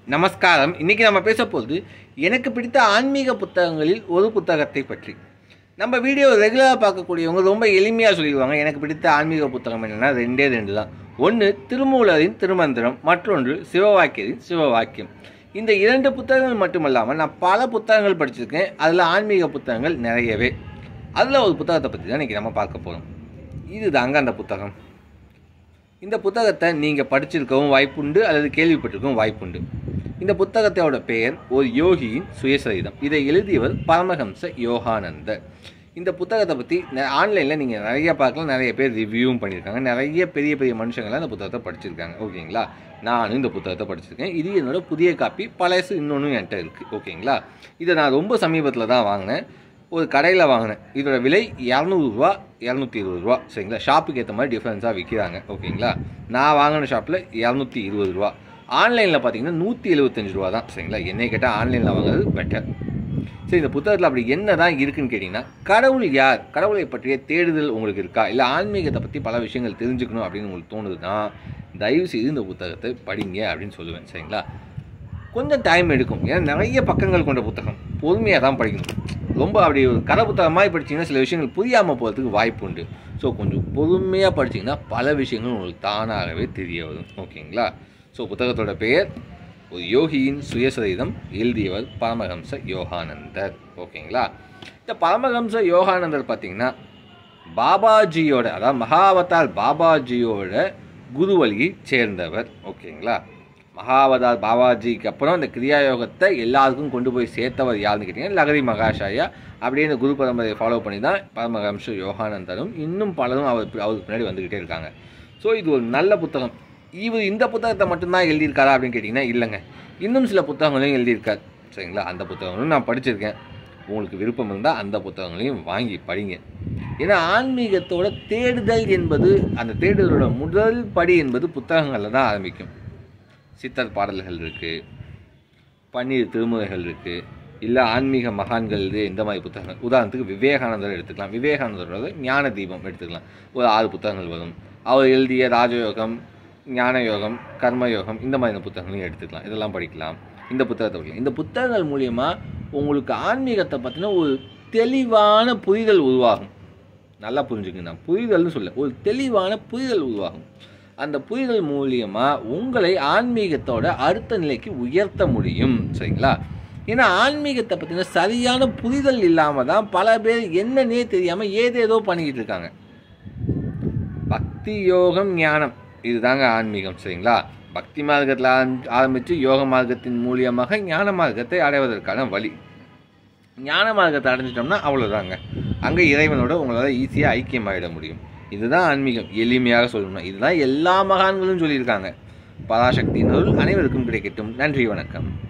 நமஸ்காரம் இன்றைக்கி நம்ம பேச போகிறது எனக்கு பிடித்த ஆன்மீக புத்தகங்களில் ஒரு புத்தகத்தை பற்றி நம்ம வீடியோ ரெகுலராக பார்க்கக்கூடியவங்க ரொம்ப எளிமையாக சொல்லிடுவாங்க எனக்கு பிடித்த ஆன்மீக புத்தகம் என்னென்னா ரெண்டே ரெண்டு தான் ஒன்று திருமூலரின் திருமந்திரம் மற்றொன்று சிவவாக்கியரின் சிவவாக்கியம் இந்த இரண்டு புத்தகங்கள் மட்டுமல்லாமல் நான் பல புத்தகங்கள் படிச்சிருக்கேன் அதில் ஆன்மீக புத்தகங்கள் நிறையவே அதில் ஒரு புத்தகத்தை பற்றி தான் இன்றைக்கி நம்ம பார்க்க போகிறோம் இது தாங்க அந்த புத்தகம் இந்த புத்தகத்தை நீங்கள் படிச்சிருக்கவும் வாய்ப்புண்டு அல்லது கேள்விப்பட்டிருக்கவும் வாய்ப்புண்டு இந்த புத்தகத்தோட பெயர் ஒரு யோகியின் சுயசரிதம் இதை எழுதியவர் பரமஹம்ச யோகானந்தர் இந்த புத்தகத்தை பற்றி ஆன்லைனில் நீங்கள் நிறைய பார்க்கலாம் நிறைய பேர் ரிவ்யூவும் பண்ணியிருக்காங்க நிறைய பெரிய பெரிய மனுஷங்களாம் இந்த புத்தகத்தை படிச்சிருக்காங்க ஓகேங்களா நானும் இந்த புத்தகத்தை படிச்சிருக்கேன் இது என்னோட புதிய காப்பி பழசு இன்னொன்று என்கிட்ட இருக்குது ஓகேங்களா இதை நான் ரொம்ப சமீபத்தில் தான் வாங்கினேன் ஒரு கடையில் வாங்கினேன் இதோட விலை இரநூறுவா இரநூத்தி இருபது ரூபா சரிங்களா ஷாப்புக்கு ஏற்ற மாதிரி டிஃப்ரென்ஸாக விற்கிறாங்க ஓகேங்களா நான் வாங்கின ஷாப்பில் இரநூத்தி இருபது ரூபா ஆன்லைனில் பார்த்தீங்கன்னா நூற்றி எழுபத்தஞ்சு ரூபா தான் சரிங்களா என்னை கேட்டால் ஆன்லைனில் வாங்குறது பெட்டர் சரி இந்த புத்தகத்தில் அப்படி என்ன தான் இருக்குன்னு கேட்டிங்கன்னா கடவுள் யார் கடவுளை பற்றிய தேடுதல் உங்களுக்கு இருக்கா இல்லை ஆன்மீகத்தை பற்றி பல விஷயங்கள் தெரிஞ்சுக்கணும் அப்படின்னு உங்களுக்கு தோணுதுன்னா தயவு செய்து இந்த புத்தகத்தை படிங்க அப்படின்னு சொல்லுவேன் சரிங்களா கொஞ்சம் டைம் எடுக்கும் ஏன்னா நிறைய பக்கங்கள் கொண்ட புத்தகம் பொறுமையாக தான் படிக்கணும் ரொம்ப அப்படி ஒரு கதை புத்தகம் மாதிரி படிச்சிங்கன்னா சில விஷயங்கள் புரியாமல் போகிறதுக்கு வாய்ப்பு உண்டு ஸோ கொஞ்சம் பொறுமையாக படிச்சிங்கன்னா பல விஷயங்கள் உங்களுக்கு தானாகவே தெரிய வரும் ஓகேங்களா ஸோ புத்தகத்தோட பெயர் ஒரு யோகியின் சுயசரிதம் எழுதியவர் பரமஹம்ச யோகானந்தர் ஓகேங்களா இந்த பரமஹம்ச யோகானந்தர் பார்த்தீங்கன்னா பாபாஜியோட அதாவது மகாவதார் பாபாஜியோட குருவழியை சேர்ந்தவர் ஓகேங்களா மகாவதார் பாபாஜிக்கு அப்புறம் இந்த கிரியா யோகத்தை எல்லாருக்கும் கொண்டு போய் சேர்த்தவர் யாருன்னு கேட்டிங்கன்னா லகரி மகாஷாயா அப்படியே இந்த குரு பரம்பரையை ஃபாலோ பண்ணி தான் பரமஹம்ச யோகானந்தரும் இன்னும் பலரும் அவர் அவருக்கு பின்னாடி வந்துக்கிட்டே இருக்காங்க ஸோ இது ஒரு நல்ல புத்தகம் இவர் இந்த புத்தகத்தை மட்டும்தான் எழுதியிருக்காரா அப்படின்னு கேட்டிங்கன்னா இல்லைங்க இன்னும் சில புத்தகங்களையும் எழுதியிருக்கார் சரிங்களா அந்த புத்தகங்களும் நான் படிச்சிருக்கேன் உங்களுக்கு விருப்பம் இருந்தால் அந்த புத்தகங்களையும் வாங்கி படிங்க ஏன்னா ஆன்மீகத்தோட தேடுதல் என்பது அந்த தேடுதலோட முதல் படி என்பது புத்தகங்களில் தான் ஆரம்பிக்கும் சித்தர் பாடல்கள் இருக்குது பன்னீர் திருமுறைகள் இருக்குது இல்லை ஆன்மீக மகான்கள் இது இந்த மாதிரி புத்தகங்கள் உதாரணத்துக்கு விவேகானந்தர் எடுத்துக்கலாம் விவேகானந்தரோட ஞான தீபம் எடுத்துக்கலாம் ஒரு ஆறு புத்தகங்கள் வரும் அவர் எழுதிய ராஜயோகம் ஞான யோகம் கர்மயோகம் இந்த மாதிரியான புத்தகங்களையும் எடுத்துக்கலாம் இதெல்லாம் படிக்கலாம் இந்த புத்தகத்தை படிக்கலாம் இந்த புத்தகங்கள் மூலியமாக உங்களுக்கு ஆன்மீகத்தை பற்றின ஒரு தெளிவான புரிதல் உருவாகும் நல்லா புரிஞ்சுக்கங்க நான் புரிதல்னு சொல்ல ஒரு தெளிவான புரிதல் உருவாகும் அந்த புரிதல் மூலியமாக உங்களை ஆன்மீகத்தோட அடுத்த நிலைக்கு உயர்த்த முடியும் சரிங்களா ஏன்னா ஆன்மீகத்தை பற்றின சரியான புரிதல் இல்லாமல் தான் பல பேர் என்னன்னே தெரியாமல் ஏதேதோ பண்ணிக்கிட்டு இருக்காங்க பக்தி யோகம் ஞானம் இதுதாங்க ஆன்மீகம் சரிங்களா பக்தி மார்க்கத்தில் ஆரம்பித்து யோக மார்க்கத்தின் மூலியமாக ஞான மார்க்கத்தை அடைவதற்கான வழி ஞான மார்க்கத்தை அடைஞ்சிட்டோம்னா அவ்வளோதாங்க அங்கே இறைவனோட உங்களால் ஈஸியாக ஐக்கியமாகிட முடியும் இதுதான் ஆன்மீகம் எளிமையாக சொல்லணும்னா இதுதான் எல்லா மகான்களும் சொல்லியிருக்காங்க பராசக்தியினருள் அனைவருக்கும் கிடைக்கட்டும் நன்றி வணக்கம்